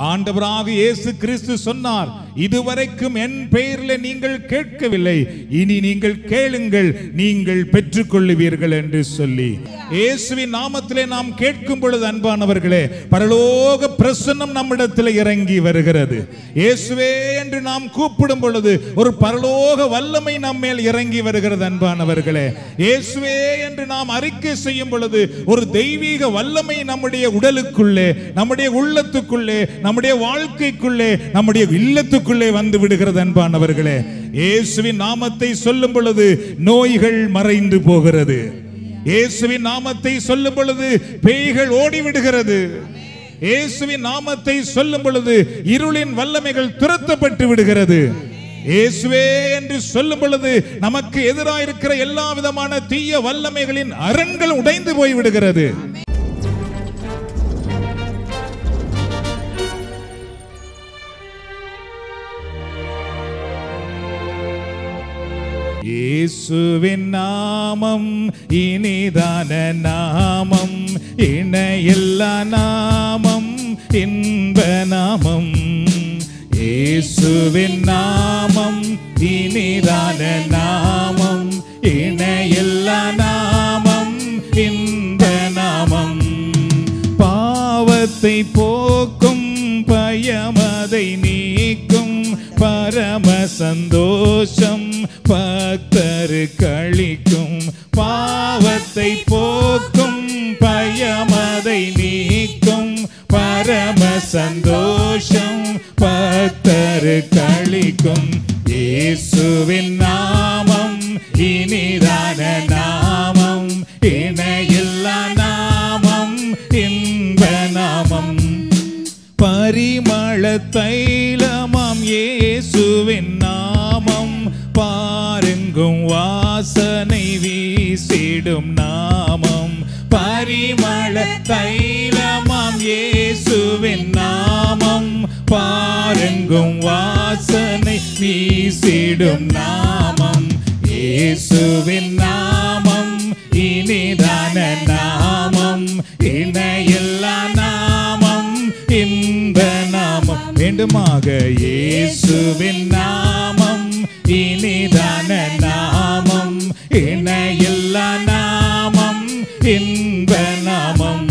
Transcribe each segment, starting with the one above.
ஆண்டவராக இயேசு கிறிஸ்து சொன்னார் இதுவரைக்கும் என் பெயரில் நீங்கள் கேட்கவில்லை இனி நீங்கள் கேளுங்கள் நீங்கள் பெற்றுக்கொள்ளுவீர்கள் என்று சொல்லி இயேசுவின் நாமத்திலே நாம் கேட்கும் பொழுது அன்பானவர்களே பரலோக பிரசன்னம் நம்மிடத்தில் இறங்கி வருகிறது இயேசுவே என்று நாம் கூப்பிடும் பொழுது ஒரு பரலோக வல்லமை நம்மேல் இறங்கி வருகிறது அன்பானவர்களே இயேசுவே என்று நாம் அறிக்கை செய்யும் பொழுது ஒரு தெய்வீக வல்லமை நம்முடைய உடலுக்குள்ளே நம்முடைய உள்ளத்துக்குள்ளே நம்முடைய வாழ்க்கைக்குள்ளே நம்முடைய இல்லத்துக்குள்ளே வந்து விடுகிறது அன்பானவர்களே இயேசுவின் நாமத்தை சொல்லும் பொழுது நோய்கள் மறைந்து போகிறது இயேசுவின் நாமத்தை சொல்லும் பொழுது பேய்கள் ஓடிவிடுகிறது இயேசுவின் நாமத்தை சொல்லும் பொழுது இருளின் வல்லமைகள் துரத்தப்பட்டு விடுகிறது இயேசுவே என்று சொல்லும் பொழுது நமக்கு எதிராக இருக்கிற எல்லா விதமான தீய வல்லமைகளின் அரண்கள் உடைந்து போய் விடுகிறது இயேசுவின் நாமம் இனிதான நாமம் இணையில்லா நாமம் இன்ப நாமம் இயேசுவின் நாமம் இனிதான நாமம் இணையில்லா நாமம் இன்ப நாமம் பாவத்தை போக்கும் பயமதை நீக்கும் பரம சந்தோஷம் பக்தரு கழிக்கும் பாவத்தை போக்கும் பயமதை நீக்கும் பரம சந்தோஷம் பக்தரு கழிக்கும் இயேசுவின் நாமம் இனிதான நாமம் இணையில்லா நாமம் இன்ப நாமம் பரிமள தைலமாம் இயேசுவின் நாமம் பாருங்கும் வாசனை வீசிடும் நாமம் பரிமள தைலமாம் இயேசுவின் நாமம் பாருங்கும் வாசனை வீசிடும் நாமம் இயேசுவின் நாமம் இனிதான நாமம் இணையில்லா நாமம் இன்ப நாமம் வேண்டுமாக இயேசுவின் நாமம் இனிதான நாமம் இணையில்லா நாமம் இன்ப நாமம்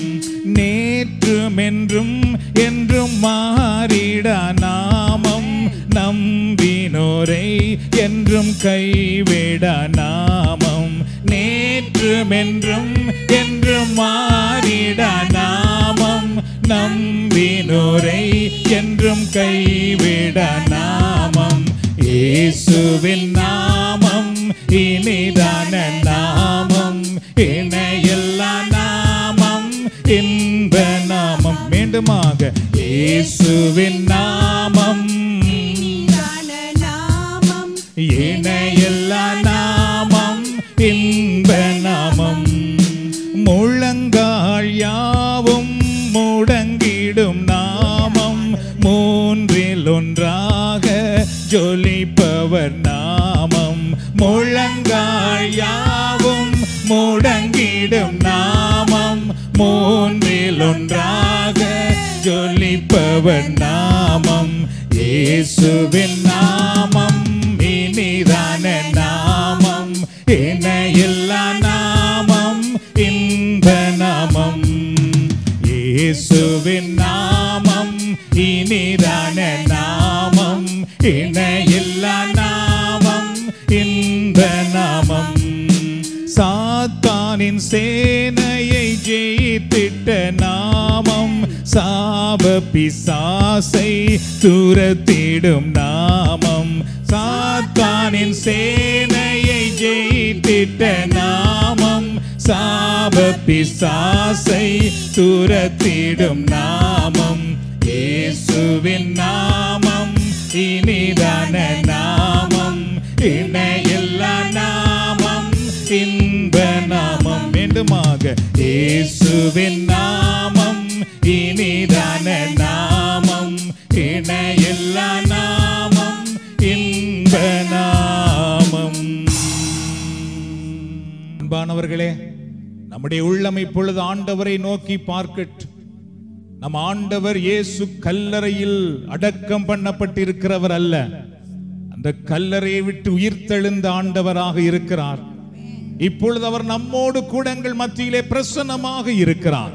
நேற்றும் என்றும் என்றும் மாறிடா நாமம் நம்பினோரை என்றும் கைவிடா நாமம் நேற்றும் என்றும் என்றும் மாறிடா நாமம் நம்பினோரை என்றும் கைவிடா நாமம் இயேசுவின் நாமம் இனிதான நாமம் இணையில்லா நாமம் இன்ப நாமம் மீண்டுமாக இயேசுவின் நாமம் இனிதான நாமம் இணையில்லா நாமம் இன்ப நாமம் முழங்கால் யாவும் முடங்கிடும் நாமம் மூன்றில் ஒன்றாக ஜொலிப்பவர் நாமம் முழங்கால் யாவும் முடங்கிடும் நாமம் மூன்றில் ஒன்றாக ஜொலிப்பவர் நாமம் இயேசுவின் நாமம் இனிதான நாமம் இணையில்லா நாமம் இன்ப நாமம் இயேசுவின் நாமம் இனிதான நாமம் இணையில்லா நாமம் இன்ப நாமம் சாத்தானின் சேனையை ஜெயித்திட்ட நாமம் சாப பிசாசை துரத்திடும் நாமம் சாத்தானின் சேனையை ஜெயித்திட்ட நாமம் சாப பிசாசை துரத்திடும் நாமம் இயேசுவின் நாமம் இனிதான நாமம் இணையில்லா நாமம் இன்ப நாமம் மீண்டுமாக இயேசுவின் நாமம் இனிதான நாமம் இணையில்லா நாமம் இன்ப நாமம் அன்பானவர்களே நம்முடைய உள்ளம் இப்பொழுது ஆண்டவரை நோக்கி பார்க்கட்டும் நம் ஆண்டவர் இயேசு கல்லறையில் அடக்கம் பண்ணப்பட்டிருக்கிறவர் அல்ல அந்த கல்லறையை விட்டு உயிர்த்தெழுந்த ஆண்டவராக இருக்கிறார் இப்பொழுது அவர் நம்மோடு கூட எங்கள் மத்தியிலே பிரசன்னமாக இருக்கிறார்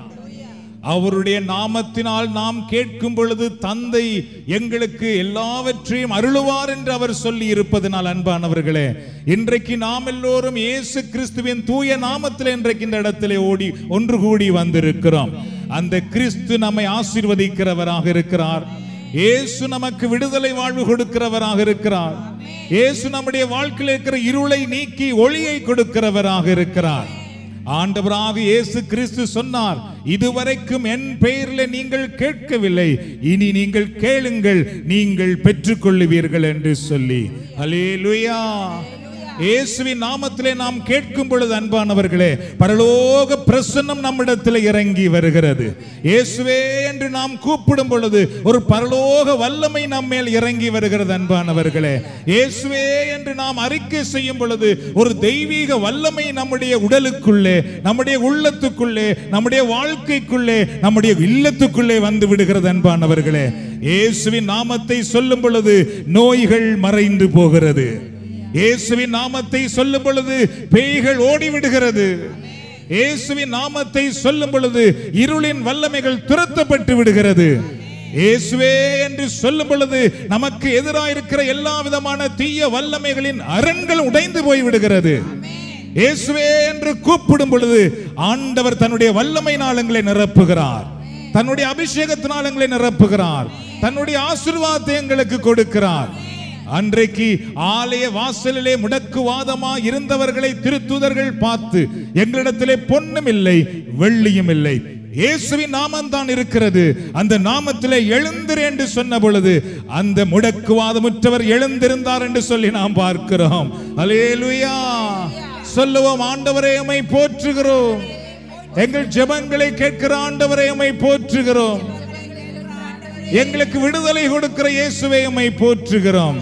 அவருடைய நாமத்தினால் நாம் கேட்கும் பொழுது தந்தை எங்களுக்கு எல்லாவற்றையும் அருளுவார் என்று அவர் சொல்லி இருப்பதனால் அன்பானவர்களே இன்றைக்கு நாம் எல்லோரும் இயேசு கிறிஸ்துவின் தூய நாமத்தில் இன்றைக்கு இந்த இடத்திலே ஓடி ஒன்று கூடி வந்திருக்கிறோம் அந்த கிறிஸ்து நம்மை ஆசீர்வதிக்கிறவராக இருக்கிறார் இயேசு நமக்கு விடுதலை வாழ்வு கொடுக்கிறவராக இருக்கிறார் இயேசு நம்முடைய வாழ்க்கையில் இருக்கிற இருளை நீக்கி ஒளியை கொடுக்கிறவராக இருக்கிறார் ஆண்டவராக இயேசு கிறிஸ்து சொன்னார் இதுவரைக்கும் என் பெயரில் நீங்கள் கேட்கவில்லை இனி நீங்கள் கேளுங்கள் நீங்கள் பெற்றுக்கொள்ளுவீர்கள் என்று சொல்லி அல்லேலூயா இயேசுவின் நாமத்திலே நாம் கேட்கும் பொழுது அன்பானவர்களே பரலோக பிரசன்னம் நம்மிடத்தில் இறங்கி வருகிறது இயேசுவே என்று நாம் கூப்பிடும் பொழுது ஒரு பரலோக வல்லமை நம்மேல் இறங்கி வருகிறது அன்பானவர்களே இயேசுவே என்று நாம் அறிக்கை செய்யும் பொழுது ஒரு தெய்வீக வல்லமை நம்முடைய உடலுக்குள்ளே நம்முடைய உள்ளத்துக்குள்ளே நம்முடைய வாழ்க்கைக்குள்ளே நம்முடைய இல்லத்துக்குள்ளே வந்து விடுகிறது அன்பானவர்களே இயேசுவின் நாமத்தை சொல்லும் பொழுது நோய்கள் மறைந்து போகிறது இயேசுவின் நாமத்தை சொல்லும் பொழுது பேய்கள் ஓடிவிடுகிறது இயேசுவின் நாமத்தை சொல்லும் பொழுது இருளின் வல்லமைகள் துரத்தப்பட்டு விடுகிறது இயேசுவே என்று சொல்லும் பொழுது நமக்கு எதிராக இருக்கிற எல்லா விதமான தீய வல்லமைகளின் அரண்கள் உடைந்து போய் விடுகிறது இயேசுவே என்று கூப்பிடும் பொழுது ஆண்டவர் தன்னுடைய வல்லமை நாளங்களை நிரப்புகிறார் தன்னுடைய அபிஷேகத்தினால் எங்களை நிரப்புகிறார் தன்னுடைய ஆசீர்வாதத்தை எங்களுக்கு கொடுக்கிறார் அன்றைக்கு ஆலய வாசலிலே முடக்குவாதமா இருந்தவர்களை திருத்துதர்கள் பார்த்து எங்களிடத்திலே பொன்னும் இல்லை வெள்ளியும் இல்லை இயேசுவின் நாமம் தான் இருக்கிறது அந்த நாமத்திலே எழுந்திரு என்று சொன்ன பொழுது அந்த முடக்குவாதமுற்றவர் எழுந்திருந்தார் என்று சொல்லி நாம் பார்க்கிறோம் அலேலுயா சொல்லுவோம் ஆண்டவரே உம்மை போற்றுகிறோம் எங்கள் ஜெபங்களை கேட்கிற ஆண்டவரை உம்மை போற்றுகிறோம் எங்களுக்கு விடுதலை கொடுக்கிற இயேசுவை உம்மை போற்றுகிறோம்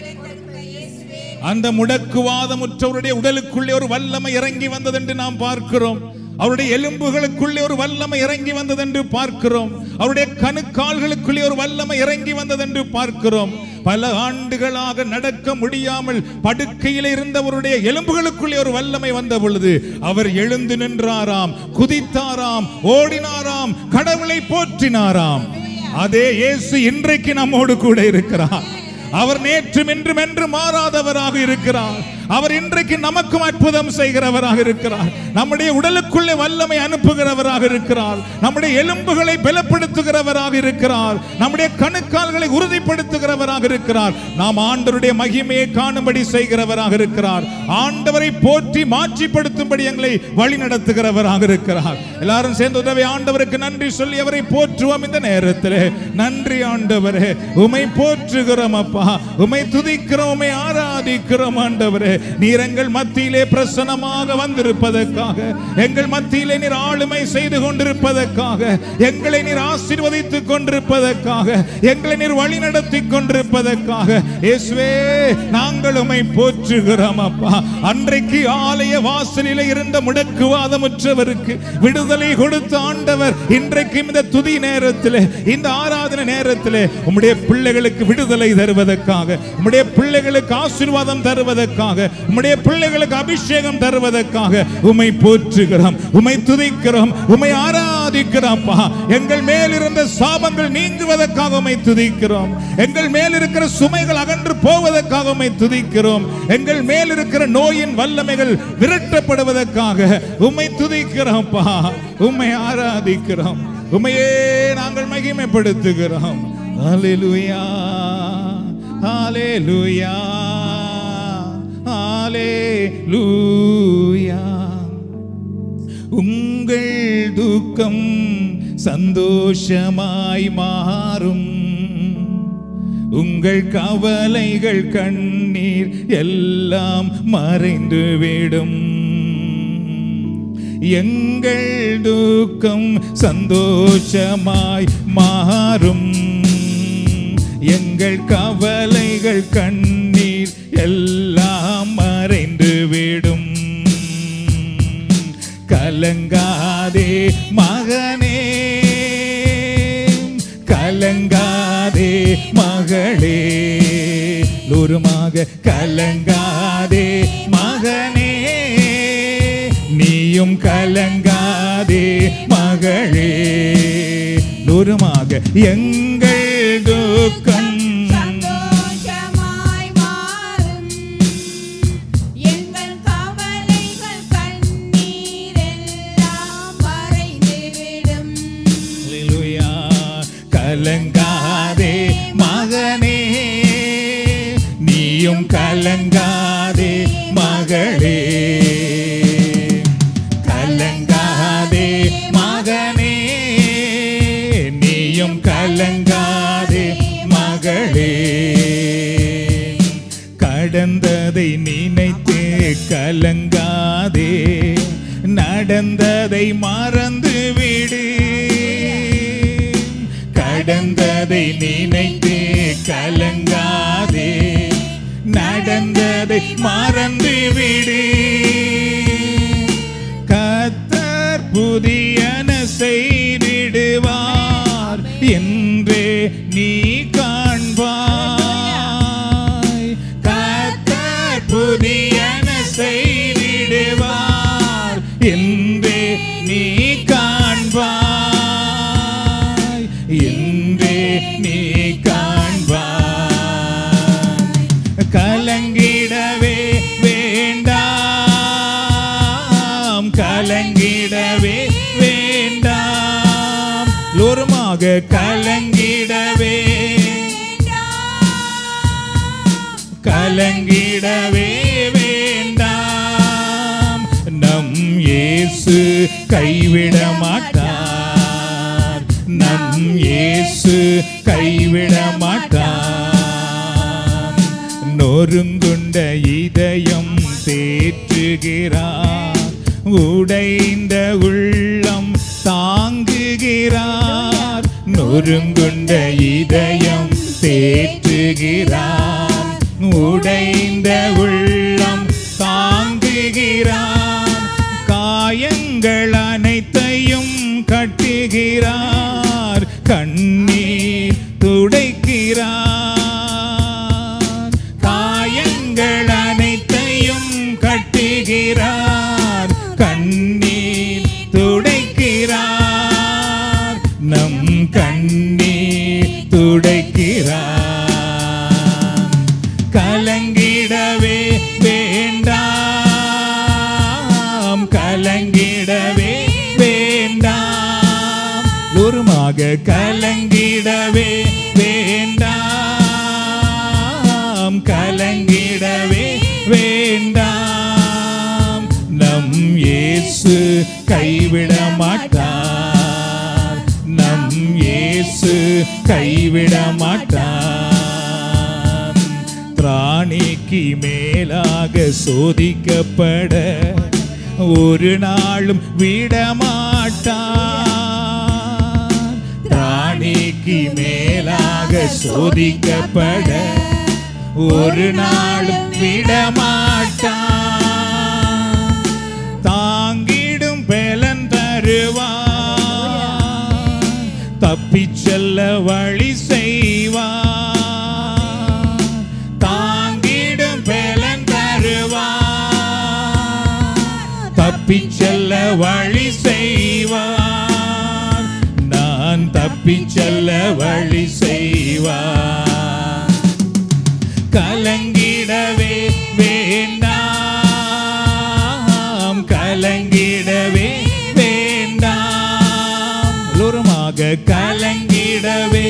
அந்த முடக்குவாதமுற்றவருடைய உடலுக்குள்ளே ஒரு வல்லமை இறங்கி வந்தது என்று நாம் பார்க்கிறோம் அவருடைய எலும்புகளுக்குள்ளே ஒரு வல்லமை இறங்கி வந்தது என்று பார்க்கிறோம் அவருடைய கணுக்கால்களுக்குள்ளே ஒரு வல்லமை இறங்கி வந்தது என்று பார்க்கிறோம் பல ஆண்டுகளாக நடக்க முடியாமல் படுக்கையில் இருந்தவருடைய எலும்புகளுக்குள்ளே ஒரு வல்லமை வந்த பொழுது அவர் எழுந்து நின்றாராம் குதித்தாராம் ஓடினாராம் கடவுளை போற்றினாராம் அதே இயேசு இன்றைக்கு நம்மோடு கூட இருக்கிறார் அவர் நேற்றும் இன்றும் என்று மாறாதவராக இருக்கிறார் அவர் இன்றைக்கு நமக்கும் அற்புதம் செய்கிறவராக இருக்கிறார் நம்முடைய உடலுக்குள்ளே வல்லமை அனுப்புகிறவராக இருக்கிறார் நம்முடைய எலும்புகளை பலப்படுத்துகிறவராக இருக்கிறார் நம்முடைய கணுக்கால்களை உறுதிப்படுத்துகிறவராக இருக்கிறார் நாம் ஆண்டவருடைய மகிமையை காணும்படி செய்கிறவராக இருக்கிறார் ஆண்டவரை போற்றி மாற்றிப்படுத்தும்படி எங்களை வழி நடத்துகிறவராக இருக்கிறார் எல்லாரும் சேர்ந்து உதவி ஆண்டவருக்கு நன்றி சொல்லி அவரை போற்றுவோம் இந்த நேரத்தில் நன்றி ஆண்டவரே உமை போற்றுகிறோம் அப்பா உமை துதிக்கிறோம் உமை ஆராதிக்கிறோம் ஆண்டவரே நீர் எங்கள் மத்தியிலே பிரசனமாக வந்திருப்பதற்காக எங்கள் மத்தியிலே நீர் ஆளுமை செய்து கொண்டிருப்பதற்காக எங்களை நீர் ஆசீர்வதித்துக் கொண்டிருப்பதற்காக எங்களை நீர் வழி நடத்தி கொண்டிருப்பதற்காக இயேசுவே நாங்கள் உமை போற்றுகிறோம் அப்பா அன்றைக்கு ஆலய வாசலில் இருந்த முடக்குவாதமுற்றவருக்கு விடுதலை கொடுத்த ஆண்டவர் இன்றைக்கும் இந்த துதி நேரத்தில் இந்த ஆராதனை நேரத்தில் உம்முடைய பிள்ளைகளுக்கு விடுதலை தருவதற்காக உம்முடைய பிள்ளைகளுக்கு ஆசீர்வாதம் தருவதற்காக உம்முடைய பிள்ளைகளுக்கு அபிஷேகம் தருவதற்காக உமை போற்றுகிறோம் உமை துதிக்கிறோம் உமை ஆராதிக்கிறோம்ப்பா எங்கள் மேல் இருந்த சாபங்கள் நீங்குவதற்காக உமை துதிக்கிறோம் எங்கள் மேல் இருக்கிற சுமைகள் அகன்று போவதற்காக உமை துதிக்கிறோம் எங்கள் மேல் இருக்கிற நோயின் வல்லமைகள் விரட்டப்படுவதற்காக உம்மை துதிக்கிறோம்ப்பா உம்மை ஆராதிக்கிறோம் உமையே நாங்கள் மகிமைப்படுத்துகிறோம் ஹalleluya ஹalleluya ஹalleluya உங்கள் துக்கம் சந்தோஷமாய் மாறும் உங்கள் கவலைகள் கண்ணீர் எல்லாம் மறைந்துவிடும் எங்கள் துக்கம் சந்தோஷமாய் மாறும் எங்கள் கவலைகள் கண்ணீர் எல்லாம் மறைந்துவிடும் கலங்காதே மகனே கலங்காதே மகளே லூருமாக கலங்காதே மகனே நீயும் கலங்காதே மகளே லூருமாக எங்கள் துக்கம் சந்தோஷமாய் மாறும் எங்கள் கவலைகள் கண்ணீரெல்லாம் மறைந்துவிடும் அல்லேலூயா. கலங்காதே மகனே நீயும் கலங்காதே மகளே கலங்காதே மகனே நீயும் கலங்காதே மகளே கடந்ததை நினைத்து கலங்காதே நடந்ததை மறந்து விடு கடந்ததை நினைத்து கலங்காதே நடந்ததை மறந்து விடு கத்தர் புதியன செய்திடுவார் என்றே நீ காண்பாய் கத்தர் புதியன செய்திடுவார் என்றே நீ காண்பாய் என்றே நீ காண்பாய் கலங்கிடவே வேண்டாம் கலங்கிடவே வேண்டாம் லோருமாக கலங்கிடவே கலங்கிடவே வேண்டாம் நம் இயேசு கைவிட மாட்டார் நம் இயேசு கைவிட மாட்டார் நொறுங்குண்ட இதயம் தேற்றுகிறார் உடைந்த உள்ளம் தாங்குகிறார் நொறுங்குண்ட இதயம் தேற்றுகிறார் உடைந்த உள்ளம் தாங்குகிறார் காயங்கள் அனைத்தையும் கட்டுகிறார் கண்ணீர் துடைக்கிறார் காயங்கள் அனைத்தையும் கட்டுகிறார் கண்ணீர் துடைக்கிறார் நம் கண்ணீர் துடைக்கிறார் கலங்கிடவே வேண்டாம் கலங்கிடவே வேண்டாம் உருமாக கலங்கிடவே வேண்டாம் கலங்கிடவே வேண்டாம் நம் இயேசு கைவிட மாட்டார் நம் இயேசு கைவிட மாட்டார் திராணிக்கு மேலாக சோதிக்கப்பட ஒரு நாளும் விடமாட்டார் திராணிக்கு மேலாக சோதிக்கப்பட ஒரு நாளும் விடமாட்டார் தாங்கிடும் பலன் தருவார் தப்பிச் செல்ல வழி செய்வார் தாங்கிடும் பலன் தருவார் தப்பிச் செல்ல வழி செய்வார் நான் தப்பிச் செல்ல வழி செய்வார் கலங்கிடவே வேண்டாம் கலங்கிடவே வேண்டாம் எல்லோருமாக கலங்கிடவே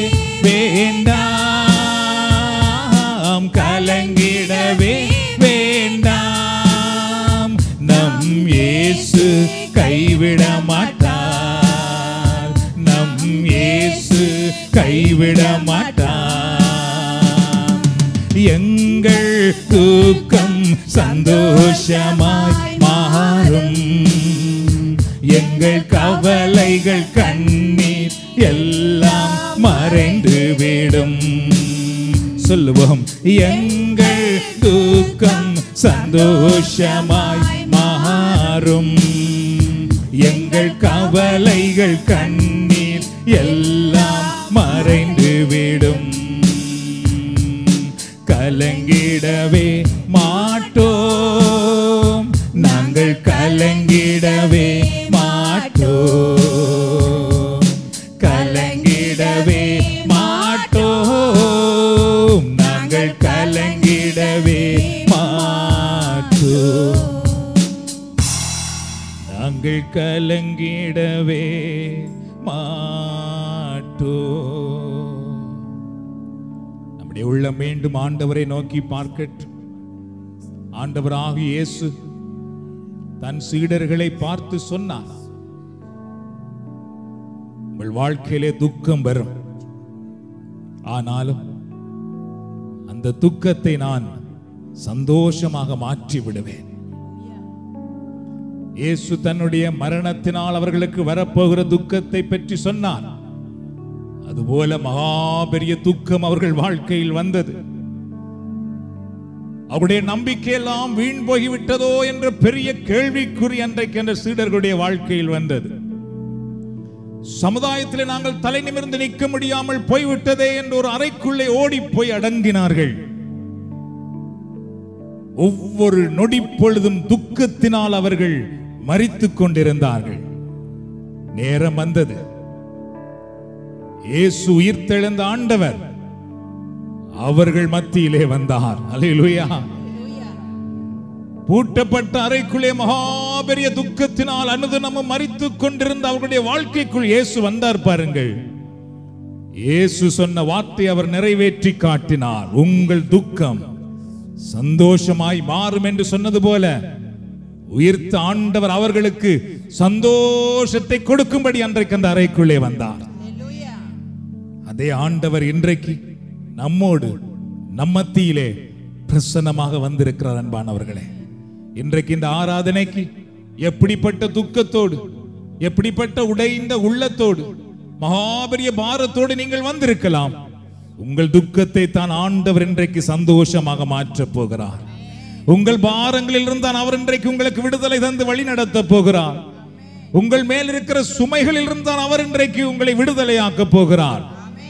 வேண்டாம் கலங்கிடவே வேண்டாம் நம் இயேசு கைவிட மாட்டார் நம் இயேசு கைவிட மாட்டார் எங்கள் தூக்கம் சந்தோஷமாய் மாறும் எங்கள் கவலைகள் கண்ணீர் எல்லாம் மறைந்து விடும் சொல்லுவோம் எங்கள் தூக்கம் சந்தோஷமாய் மாறும் எங்கள் கவலைகள் கண்ணீர் எல்லாம் மறைந்து கலங்கிடவே மாட்டோம் நாங்கள் கலங்கிடவே மாட்டோம் கலங்கிடவே மாட்டோம் நாங்கள் கலங்கிடவே மாட்டோம் நாங்கள் கலங்கிடவே மாட்டோம் நம்முடைய உள்ளம் மீண்டும் ஆண்டவரை நோக்கி பார்க்கட்டும் ஆண்டவராகிய இயேசு தன் சீடர்களை பார்த்து சொன்னார் உங்கள் வாழ்க்கையிலே துக்கம் வரும் ஆனாலும் அந்த துக்கத்தை நான் சந்தோஷமாக மாற்றி விடுவேன் இயேசு தன்னுடைய மரணத்தினால் அவர்களுக்கு வரப்போகிற துக்கத்தை பற்றி சொன்னார் அதுபோல மகா பெரிய துக்கம் அவர்கள் வாழ்க்கையில் வந்தது அவருடைய நம்பிக்கையெல்லாம் வீண் போய்விட்டதோ என்ற பெரிய கேள்விக்குறி அன்றைக்கு என்ற சீடர்களுடைய வாழ்க்கையில் வந்தது சமுதாயத்திலே நாங்கள் தலை நிமிர்ந்து நிற்க முடியாமல் போய்விட்டதே என்று ஒரு அறைக்குள்ளே ஓடி போய் அடங்கினார்கள் ஒவ்வொரு நொடி பொழுதும் துக்கத்தினால் அவர்கள் மரித்துக் கொண்டிருந்தார்கள் நேரம் வந்தது இயேசு உயிர்த்தெழுந்த ஆண்டவர் அவர்கள் மத்தியிலே வந்தார் அல்லேலூயா பூட்டப்பட்ட அறைக்குள்ளே மகாபெரிய துக்கத்தினால் அனுதினமும் மறித்துக் கொண்டிருந்த அவர்களுடைய வாழ்க்கைக்குள் இயேசு வந்தார் பாருங்கள் இயேசு சொன்ன வார்த்தை அவர் நிறைவேற்றி காட்டினார் உங்கள் துக்கம் சந்தோஷமாய் மாறும் என்று சொன்னது போல உயிர்த்த ஆண்டவர் அவர்களுக்கு சந்தோஷத்தை கொடுக்கும்படி அன்றைக்கு அந்த அறைக்குள்ளே வந்தார் அதே ஆண்டவர் இன்றைக்கு நம்மோடு நம்மத்தியிலே பிரசன்னமாக வந்திருக்கிறார் அன்பானவர்களே இன்றைக்கு இந்த ஆராதனைக்கு எப்படிப்பட்ட துக்கத்தோடு எப்படிப்பட்ட உடைந்த உள்ளத்தோடு மகாபெரிய பாரத்தோடு நீங்கள் வந்திருக்கலாம் உங்கள் துக்கத்தை தான் ஆண்டவர் இன்றைக்கு சந்தோஷமாக மாற்றப் போகிறார் உங்கள் பாரங்களில் இருந்தான் அவர் இன்றைக்கு உங்களுக்கு விடுதலை தந்து வழி நடத்த போகிறார் உங்கள் மேல் இருக்கிற சுமைகளில் இருந்தான் அவர் இன்றைக்கு உங்களை விடுதலையாக்க போகிறார்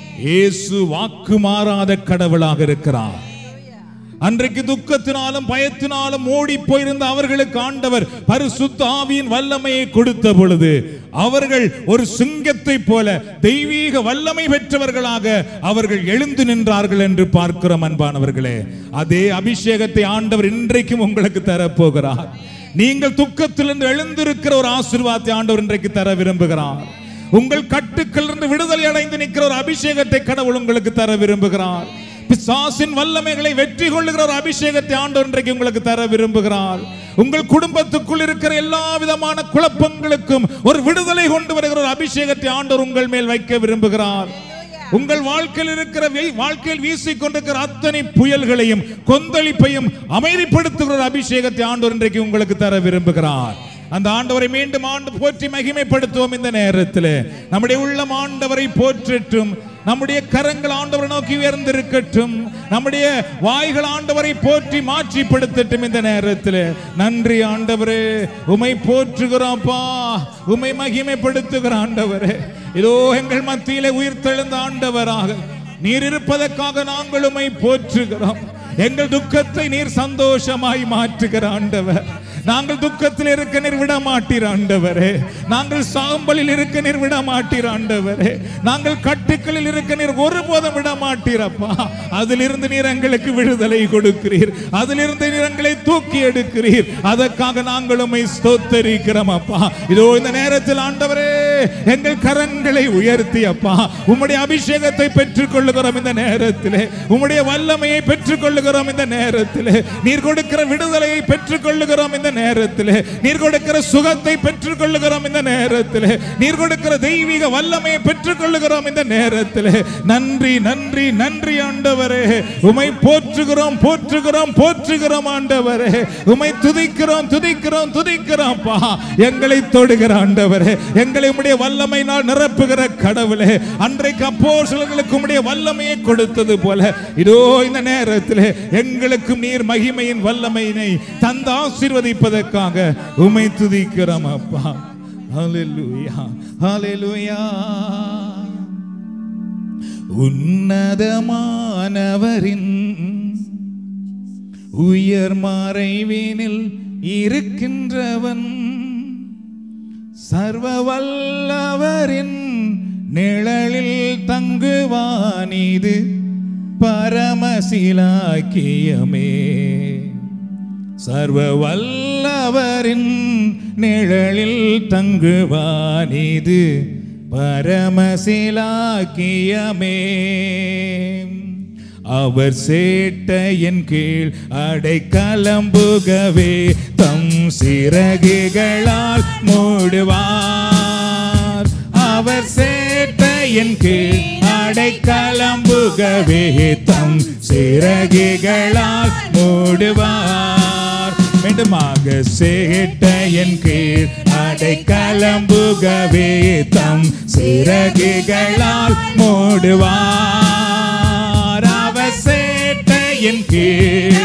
இயேசு வாக்கு மாறாத கடவுளாக இருக்கிறார் அன்றைக்கு துக்கத்தினாலும் பயத்தினாலும் ஓடி போயிருந்த அவர்களுக்கு ஆண்டவர் பரிசுத்த ஆவியின் வல்லமையை கொடுத்த பொழுது அவர்கள் ஒரு சிங்கத்தை போல தெய்வீக வல்லமை பெற்றவர்களாக அவர்கள் எழுந்து நின்றார்கள் என்று பார்க்கிறோம் அன்பானவர்களே அதே அபிஷேகத்தை ஆண்டவர் இன்றைக்கும் உங்களுக்கு தரப்போகிறார் நீங்கள் துக்கத்திலிருந்து எழுந்திருக்கிற ஒரு ஆசீர்வாதத்தை ஆண்டவர் இன்றைக்கு தர விரும்புகிறார் உங்கள் கட்டுக்களிலிருந்து விடுதலை அடைந்து நிற்கிற ஒரு அபிஷேகத்தை கடவுள் உங்களுக்கு தர விரும்புகிறார் பிசாசின் வல்லமைகளை வெற்றி கொள்ளுகிற ஒரு அபிஷேகத்தை ஆண்டவர் இன்றைக்கு உங்களுக்கு தர விரும்புகிறார் உங்கள் குடும்பத்துக்குள் இருக்கிற எல்லா விதமான குழப்பங்களுக்கும் ஒரு விடுதலை கொண்டு வருகிற ஒரு அபிஷேகத்தை ஆண்டவர் உங்கள் மேல் வைக்க விரும்புகிறார் உங்கள் வாழ்க்கையில் இருக்கிற வி- வாழ்க்கையில் வீசிக் கொண்டிருக்கிற அத்தனை புயல்களையும் கொந்தளிப்பையும் அமைதிப்படுத்துகிற ஒரு அபிஷேகத்தை ஆண்டவர் இன்றைக்கு உங்களுக்கு தர விரும்புகிறார் அந்த ஆண்டவரை மீண்டும் ஆண்டு போற்றி மகிமைப்படுத்துவோம் இந்த நேரத்தில் நம்முடைய உள்ளம் ஆண்டவரை போற்றட்டும் நம்முடைய கரங்கள் ஆண்டவரை நோக்கி உயர்ந்திருக்கட்டும் நம்முடைய வாய்கள் ஆண்டவரை போற்றி மாற்றிப்படுத்தட்டும் இந்த நேரத்தில் நன்றி ஆண்டவரே உமை போற்றுகிறோம்ப்பா உமை மகிமைப்படுத்துகிற ஆண்டவரே இதோ எங்கள் மத்தியிலே உயிர்த்தெழுந்த ஆண்டவராக நீர் இருப்பதற்காக நாங்கள் உமை போற்றுகிறோம் எங்கள் துக்கத்தை நீர் சந்தோஷமாய் மாற்றுகிற ஆண்டவர் நாங்கள் துக்கத்தில் இருக்க நீர் விட மாட்டீர் ஆண்டவரே நாங்கள் சாம்பலில் இருக்க நீர் விட மாட்டீர் ஆண்டவரே நாங்கள் கட்டுக்களில் இருக்க நீர் ஒருபோதும் விட மாட்டீரப்பா அதிலிருந்து நீர் எங்களுக்கு விடுதலை கொடுக்கிறீர் அதிலிருந்து நீர் எங்களை தூக்கி எடுக்கிறீர் அதற்காக நாங்கள் உம்மை ஸ்தோத்தரிக்கிறோம் அப்பா இதோ இந்த நேரத்தில் ஆண்டவரே எங்கள் கரங்களை உயர்த்தி அப்பா உம்முடைய அபிஷேகத்தை பெற்றுக் கொள்ளுகிறோம் இந்த நேரத்திலே உம்முடைய வல்லமையை பெற்றுக் கொள்ளுகிறோம் இந்த நேரத்திலே நீர் கொடுக்கிற விடுதலையை பெற்றுக் கொள்ளுகிறோம் இந்த நேரத்திலே நீர் கொடுக்கிற சுகத்தை பெற்றுக் கொள்ளுகிறோம் இந்த நேரத்திலே நீர் கொடுக்கிற தெய்வீக வல்லமையை பெற்றுக் கொள்ளுகிறோம் இந்த நேரத்திலே நன்றி நன்றி நன்றி ஆண்டவரே உமை போற்றுகிறோம் போற்றுகிறோம் போற்றுகிறோம் ஆண்டவரே உமை துதிக்கிறோம் துதிக்கிறோம் துதிக்கிறோம் பா எங்களை தொடுகிற ஆண்டவரே எங்களை உம்முடைய வல்லமையினால் நிரப்புகிற கடவுளே அன்றைக்கு அப்போஸ்தலர்களுக்கு உம்முடைய வல்லமையை கொடுத்தது போல இதோ இந்த நேரத்திலே எங்களுக்கும் நீர் மகிமையின் வல்லமையினை தந்து ஆசீர்வதிப்பதற்காக உமை துதிக்கிறோம் அப்பா ஹalleluya ஹalleluya உன்னதமானவரின் உயர் மறைவினில் இருக்கின்றவன் சர்வ வல்லவரின் நிழலில் தங்குவான் இது பரமசிலாக்கியமே சர்வ வல்லவரின் நிழலில் தங்குவான் இது பரமசிலாக்கியமே அவர் சேட்டையின் கீழ் அடை கலம்புகவே தம் சிறகுகளால் மூடுவார் அவர் சேட்டையின் கீழ் அடை கலம்புகவே தம் சிறகுகளால் மூடுவார் மீண்டுமாக சேட்டையின் கீழ் அடை கலம்புகவே தம் சிறகுகளால் மூடுவார் அவர் சேட்டையின் கீழ்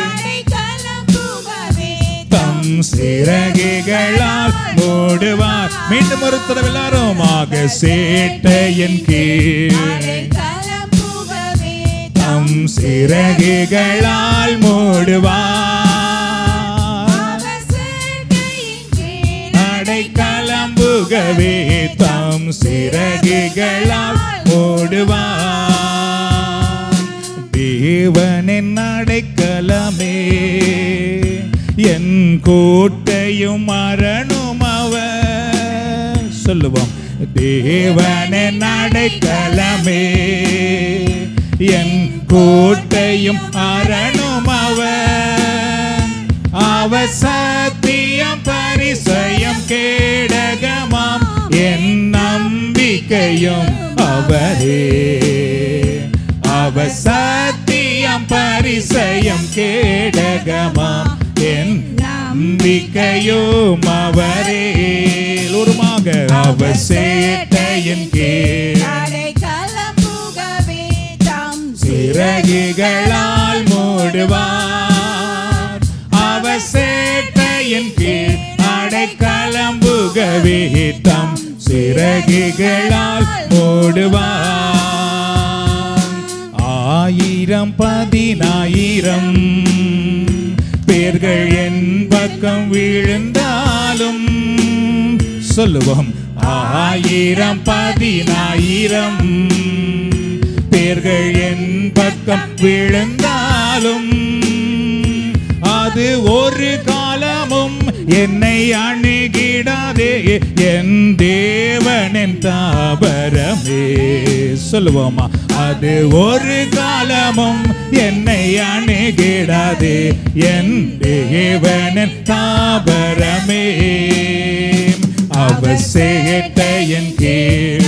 தம் சிறகுகளால் மூடுவார் மீண்டும் ஒரு தடவை எல்லாருமாக சேட்டையின் கீழ் தம் சிறகுகளால் மூடுவார் அடை கலம்புகவே தம் சிறகுகளால் மூடுவார் தேவனின் அடைக்கலமே என் கோட்டையும் அரணும் அவர் சொல்லுவோம் தேவனின் அடைக்கலமே என் கோட்டையும் அரணும் அவர் அவர் சத்தியம் பரிசயம் கேடகமாம் என் நம்பிக்கையும் அவரே அவர் சத்தியம் பரிசயம் கேடகமாம் என் நம்பிக்கையும் அவரே உருமாக அவர் சேட்டையின் கீழ் சிறகுகளால் மூடுவார் அவர் சேட்டையின் கீழ் அடைக்கலம்புகவே தம் சிறகுகளால் மூடுவார் ஆயிரம் பதினாயிரம் பேர்கள் என் பக்கம் விழுந்தாலும் சொல்லுவோம் ஆயிரம் பதினாயிரம் பேர்கள் என் பக்கம் விழுந்தாலும் அது ஒரு காலமும் என்னை அணுகிடாதே என் தேவனின் தாபரமே சொல்லுவோமா அது ஒரு காலமும் என்னை அணுகிடாதே என் தேவனின் தாபரமே அவர் சேட்டையின் கீழ்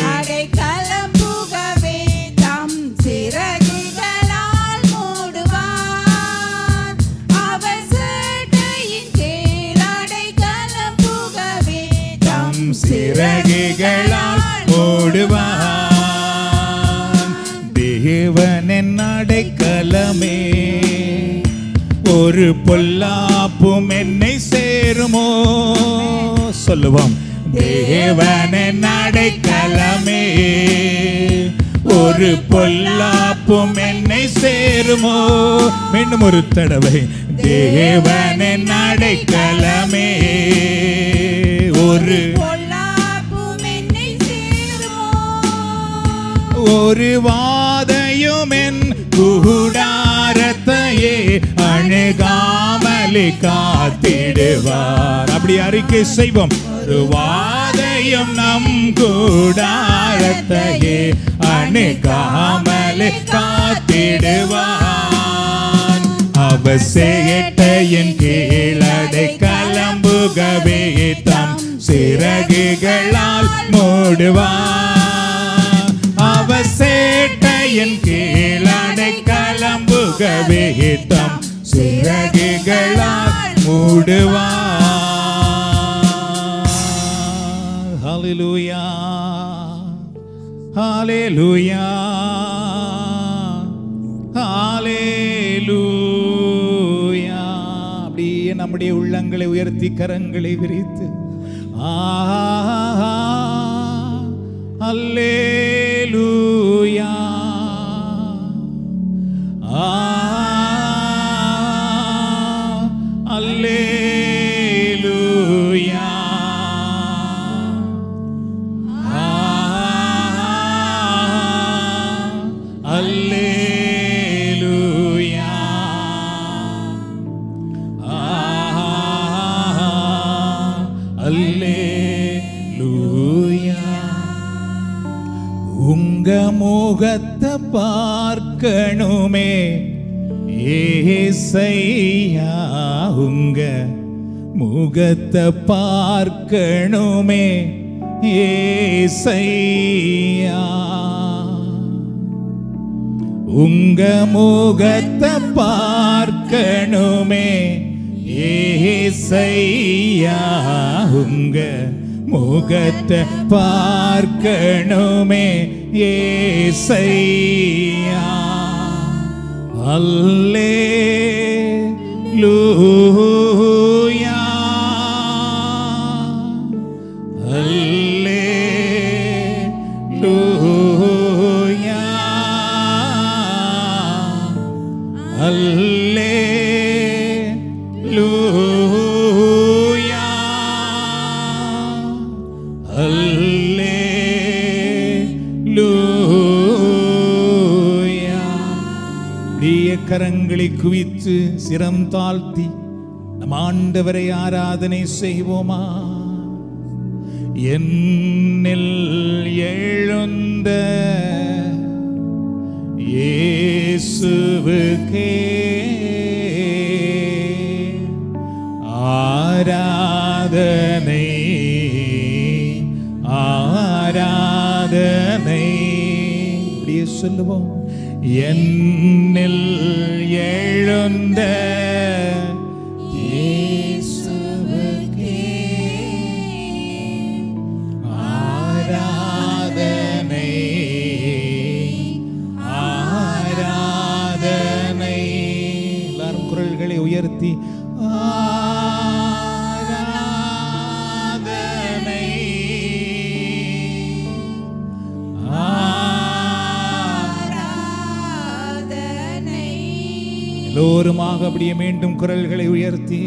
தம் சிறகுகளால் மூடுவான் தேவனின் அடைக்கலமே ஒரு பொல்லாப்பும் என்னை சேருமோ சொல்லுவோம் தேவனின் அடைக்கலமே ஒரு பொல்லாப்பும் என்னை சேருமோ மீண்டும் ஒரு தடவை தேவனின் அடைக்கலமே ஒரு ஒரு வாதையும் என் கூடாரத்தையே அணுகாமலே காத்திடுவார் அப்படி அறிக்கை செய்வோம் ஒரு வாதையும் நம் கூடாரத்தையே அணுகாமலே காத்திடுவார் அவர் சேட்டையின் கீழடை கலம்புகவே தம் சிறகுகளால் மூடுவார் அவர் சேட்டையின் கீழடை கலம்புகவே தம் சிறகுகளால் மூடுவார் ஹalleluya ஹalleluya ஹalleluya அப்படியே நம்முடைய உள்ளங்களை உயர்த்தி கரங்களை விரித்து ஆஹா அல்லேலூயா ஆ அல்லேலூயா ஆஹா, அல்லேலூயா உங்க முகத்தை பார்க்கணுமே ஏசையா உங்க முகத்தை பார்க்கணுமே ஏசையா உங்க முகத்தை பார்க்கணுமே ஏசையா உங்க முகத்தை பார்க்கணுமே ஏசையா அல்லே லூயா அல்லே லூயா அல்லே லூயா அல்லே லூயா அப்படியே கரங்களை குவித்து சிரம் தாழ்த்தி நம் ஆண்டவரை ஆராதனை செய்வோமா என்னில் எழுந்த இயேசுவுக்கே ஆராதனை ஆராதனை இப்படியே சொல்லுவோம் என்னில் எழுந்த இயேசுவுக்கே ஆராதனை ஆராதனை எல்லாரும் குரல்களை உயர்த்தி ஆராதனை ஆராதனை எல்லோருமாக அப்படியே மீண்டும் குரல்களை உயர்த்தி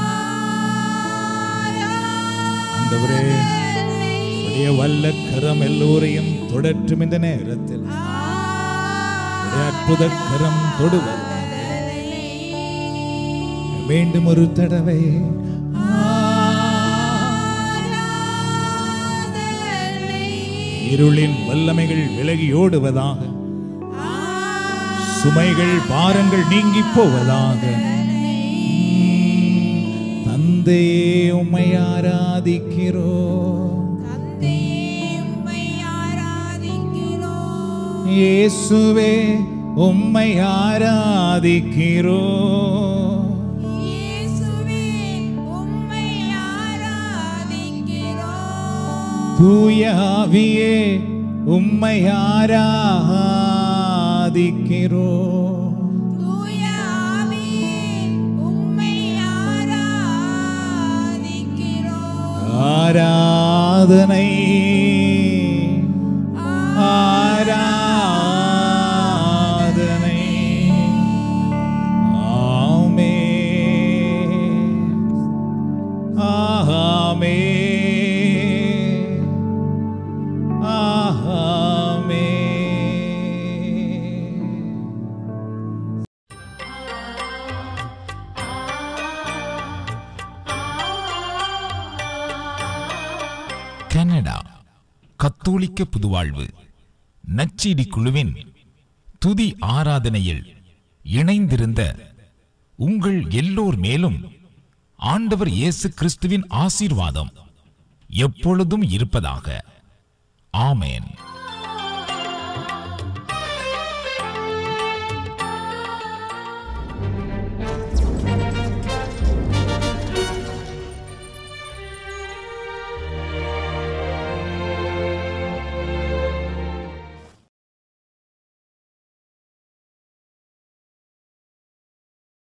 ஆண்டவரே உடைய வல்ல கரம் எல்லோரையும் தொடற்றும் இந்த நேரத்தில் உடைய அற்புத கரம் தொடுவது மீண்டும் ஒரு தடவை இருளின் வல்லமைகள் விலகி ஓடுவதாக சுமைகள் பாரங்கள் நீங்கி போவதாக தந்தையே உம்மை ஆராதிக்கிறோம் இயேசுவே உம்மை ஆராதிக்கிறோம் தூய ஆவியே உம்மை ஆராதிக்கிறோம் ஆராதனை ஆராதனை ஆமே ஆமே ஆமே கனடா கத்தோலிக்க புதுவாழ்வு நச்சீடி குழுவின் துதி ஆராதனையில் இணைந்திருந்த உங்கள் எல்லோர் மேலும் ஆண்டவர் இயேசு கிறிஸ்துவின் ஆசீர்வாதம் எப்பொழுதும் இருப்பதாக ஆமென்